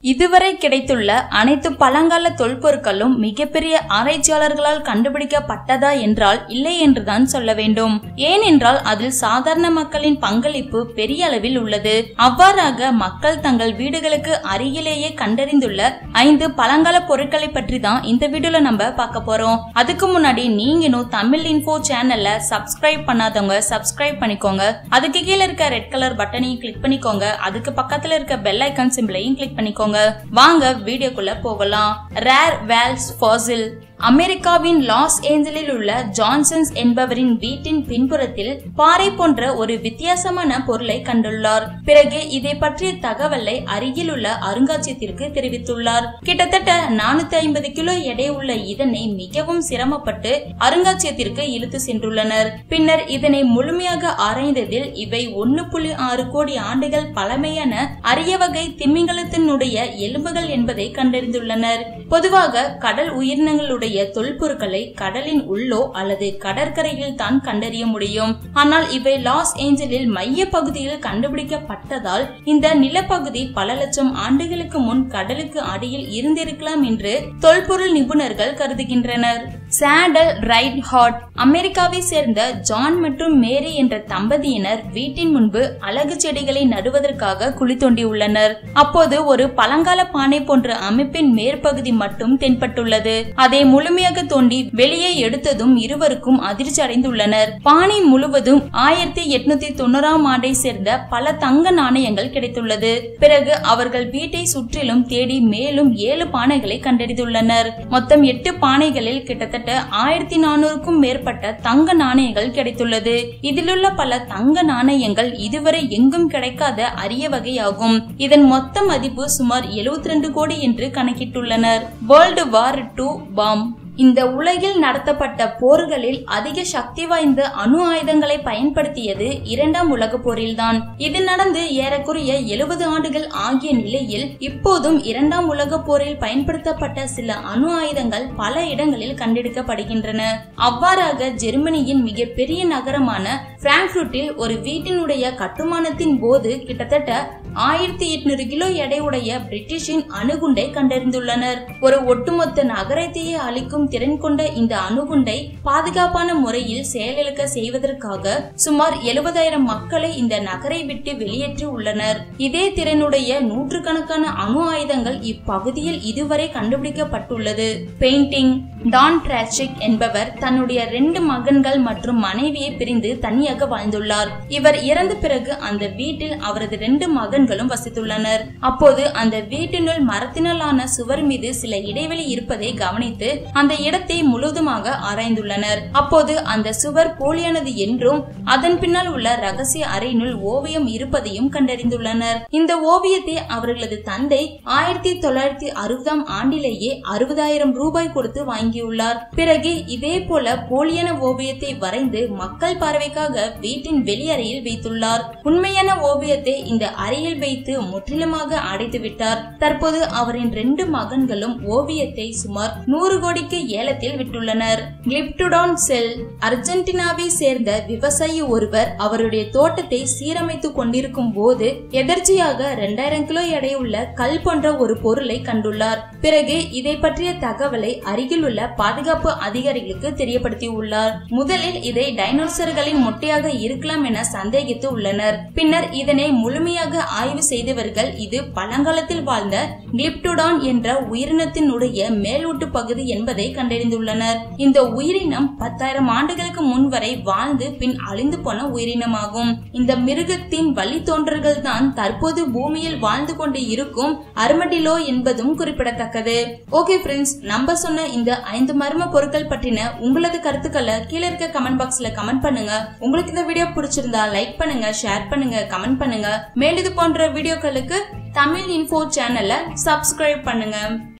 இதுவரை கிடைத்துள்ள அனைத்து பழங்கால தொல்பொருட்களும் மிகப்பெரிய ஆராய்ச்சியாளர்களால் கண்டுபிடிக்கப்பட்டதா என்றால் இல்லை என்றுதான் சொல்ல வேண்டும் ஏனென்றால் அதில் சாதாரண மக்களின் பங்களிப்பு பெரிய அளவில் உள்ளது அவ்வாறாக மக்கள் தங்கள் வீடுகளுக்கு அருகிலேயே கண்டறிந்துள்ள ஐந்து பழங்கால பொருட்களை பற்றி தான் இந்த வீடியோல நம்ம பார்க்க போறோம் அதுக்கு முன்னாடி நீங்க இன்னும் தமிழ் இன்ஃபோ சேனல்ல சப்ஸ்கிரைப் பண்ணாதவங்க சப்ஸ்கிரைப் பண்ணிக்கோங்க அதுக்கு கீழே இருக்க ரெட் கலர் பட்டனையும் கிளிக் பண்ணிக்கோங்க அதுக்கு பக்கத்துல இருக்க பெல் ஐக்கான் சிம்பிளையும் கிளிக் பண்ணிக்கோங்க வாங்க வீடியோக்குள்ள போகலாம் ரேர் வேல்ஸ் ஃபாசில் அமெரிக்காவின் லாஸ் ஏஞ்சலில் உள்ள ஜான்சன்ஸ் என்பவரின் வீட்டின் பின்புறத்தில் பாறை போன்ற ஒரு வித்தியாசமான பொருளை கண்டுள்ளார் பிறகு இதை பற்றிய தகவலை அருகில் உள்ள அருங்காட்சியகத்திற்கு தெரிவித்துள்ளார் கிட்டத்தட்ட நானூத்தி ஐம்பது கிலோ எடை உள்ள இதனை மிகவும் சிரமப்பட்டு அருங்காட்சியகத்திற்கு இழுத்து சென்றுள்ளனர் பின்னர் இதனை முழுமையாக ஆராய்ந்ததில் இவை ஒன்னு புள்ளி ஆறு கோடி ஆண்டுகள் பழமையான அரிய வகை திமிங்கலத்தினுடைய எலும்புகள் என்பதை கண்டறிந்துள்ளனர் பொதுவாக கடல் உயிரினங்களுடைய தொல்பொருட்களை கடலின் உள்ளோ அல்லது கடற்கரையில் தான் கண்டறிய முடியும் ஆனால் இவை லாஸ் ஏஞ்சலில் மைய பகுதியில் கண்டுபிடிக்கப்பட்டதால் இந்த நிலப்பகுதி பல லட்சம் ஆண்டுகளுக்கு முன் கடலுக்கு அடியில் இருந்திருக்கலாம் என்று தொல்பொருள் நிபுணர்கள் கருதுகின்றனர் சாடல் ரைட் ஹாட் அமெரிக்காவை சேர்ந்த ஜான் மற்றும் மேரி என்ற தம்பதியினர் வீட்டின் முன்பு அழகு செடிகளை நடுவதற்காக குழி தோண்டியுள்ளனர் அப்போது ஒரு பழங்கால பானை போன்ற அமைப்பின் மேற்பகுதி மட்டும் தென்பட்டுள்ளது அதை முழுமையாக தோண்டி வெளியே எடுத்ததும் இருவருக்கும் அதிர்ச்சி அடைந்துள்ளனர் பானை முழுவதும் ஆயிரத்தி எட்நூத்தி தொண்ணூறாம் ஆண்டை சேர்ந்த பல தங்க நாணயங்கள் கிடைத்துள்ளது பிறகு அவர்கள் வீட்டை சுற்றிலும் தேடி மேலும் ஏழு பானைகளை கண்டறிந்துள்ளனர் மொத்தம் எட்டு பானைகளில் கிட்டத்தட்ட ஆயிரத்தி நானூறுக்கும் மேற்பட்ட தங்க நாணயங்கள் கிடைத்துள்ளது இதிலுள்ள பல தங்க நாணயங்கள் இதுவரை எங்கும் கிடைக்காத அரிய வகையாகும் இதன் மொத்த மதிப்பு சுமார் 72 கோடி என்று கணக்கிட்டுள்ளனர் வேர்ல்டு வார் டூ பாம் இந்த உலகில் நடத்தப்பட்ட போர்களில் அதிக சக்தி வாய்ந்த அணு ஆயுதங்களை பயன்படுத்தியது இரண்டாம் உலக போரில்தான் இது நடந்து ஏறக்குறைய எழுபது ஆண்டுகள் ஆகிய நிலையில் இப்போதும் இரண்டாம் உலக போரில் பயன்படுத்தப்பட்ட சில அணு ஆயுதங்கள் பல இடங்களில் கண்டெடுக்கப்படுகின்றன அவ்வாறாக ஜெர்மனியின் மிகப்பெரிய நகரமான பிராங்க்ஃபுட்டில் ஒரு வீட்டினுடைய கட்டுமானத்தின் போது கிட்டத்தட்ட ஆயிரத்தி எட்நூறு கிலோ எடையுடைய பிரிட்டிஷின் அணுகுண்டை கண்டறிந்துள்ளனர் ஒரு ஒட்டுமொத்த நகரத்தையே அளிக்கும் திறன் கொண்ட இந்த அணுகுண்டை பாதுகாப்பான முறையில் செயலிழக்க செய்வதற்காக சுமார் எழுபதாயிரம் மக்களை இந்த நகரை விட்டு வெளியேற்றி உள்ளனர் இதே திறனுடைய நூற்றுக்கணக்கான அணு ஆயுதங்கள் இப்பகுதியில் இதுவரை கண்டுபிடிக்கப்பட்டுள்ளது பெயிண்டிங் டான் டிராச்சிக் என்பவர் தன்னுடைய ரெண்டு மகன்கள் மற்றும் மனைவியை பிரிந்து தனியாக வாழ்ந்துள்ளார் இவர் இறந்த பிறகு அந்த வீட்டில் அவரது ரெண்டு மகன்களும் வசித்துள்ளனர் அப்போது அந்த வீட்டினுள் மரத்தினாலான சுவர் மீது சில இடைவெளி இருப்பதை கவனித்து அந்த இடத்தை முழுவதுமாக ஆராய்ந்துள்ளனர் அப்போது அந்த சுவர் போலியானது என்றும் அதன் பின்னால் உள்ள ரகசிய அறையினுள் ஓவியம் இருப்பதையும் கண்டறிந்துள்ளனர் இந்த ஓவியத்தை அவர்களது தந்தை ஆயிரத்தி தொள்ளாயிரத்தி அறுபதாம் ஆண்டிலேயே அறுபதாயிரம் ரூபாய் கொடுத்து வாங்கியுள்ளார் பிறகு இதே போல போலியான ஓவியத்தை வரைந்து மக்கள் பார்வைக்காக வீட்டின் வெளியறையில் வைத்துள்ளார் உண்மையான ஓவியத்தை இந்த அறையில் வைத்து முற்றிலுமாக அடைத்து விட்டார் தற்போது அவரின் ரெண்டு மகன்களும் ஓவியத்தை சுமார் நூறு கோடிக்கு ஏலத்தில் விட்டுள்ளனர் கிளிப்டுடான் செல் அர்ஜென்டினாவை சேர்ந்த விவசாயி ஒருவர் அவருடைய தோட்டத்தை சீரமைத்துக் கொண்டிருக்கும் போது எதர்ச்சியாக இரண்டாயிரம் கிலோ எடையுள்ள கல் போன்ற ஒரு பொருளை கண்டுள்ளார் பிறகு இதை பற்றிய தகவலை அருகில் உள்ள பாதுகாப்பு அதிகாரிகளுக்கு தெரியப்படுத்தி உள்ளார் முதலில் இதை டைனோசர்களின் முட்டையாக இருக்கலாம் என சந்தேகித்து உள்ளனர் பின்னர் இதனை முழுமையாக ஆய்வு செய்தவர்கள் இது பழங்காலத்தில் வாழ்ந்த கிளிப்டுடான் என்ற உயிரினத்தினுடைய மேலூட்டு பகுதி என்பதை கண்டறிந்துள்ளனர் இந்த உயிரினம் பத்தாயிரம் ஆண்டுகளுக்கு முன் வரை வாழ்ந்து பின் அழிந்து போன உயிரினமாகும் இந்த மிருகத்தின் வழித்தோன்றல்கள் தான் தற்போது பூமியில் வாழ்ந்து கொண்டு இருக்கும் அர்மடிலோ என்பதும் குறிப்பிடத்தக்கது ஓகே ஃப்ரெண்ட்ஸ் நம்ம சொன்ன இந்த ஐந்து மர்ம பொருட்கள் பற்றின உங்களது கருத்துக்களை கீழே இருக்க கமெண்ட் பாக்ஸ்ல கமெண்ட் பண்ணுங்க உங்களுக்கு இந்த வீடியோ பிடிச்சிருந்தா லைக் பண்ணுங்க ஷேர் பண்ணுங்க கமெண்ட் பண்ணுங்க மேலும் இது போன்ற வீடியோக்களுக்கு தமிழ் இன்ஃபோ சேனலை சப்ஸ்கிரைப் பண்ணுங்க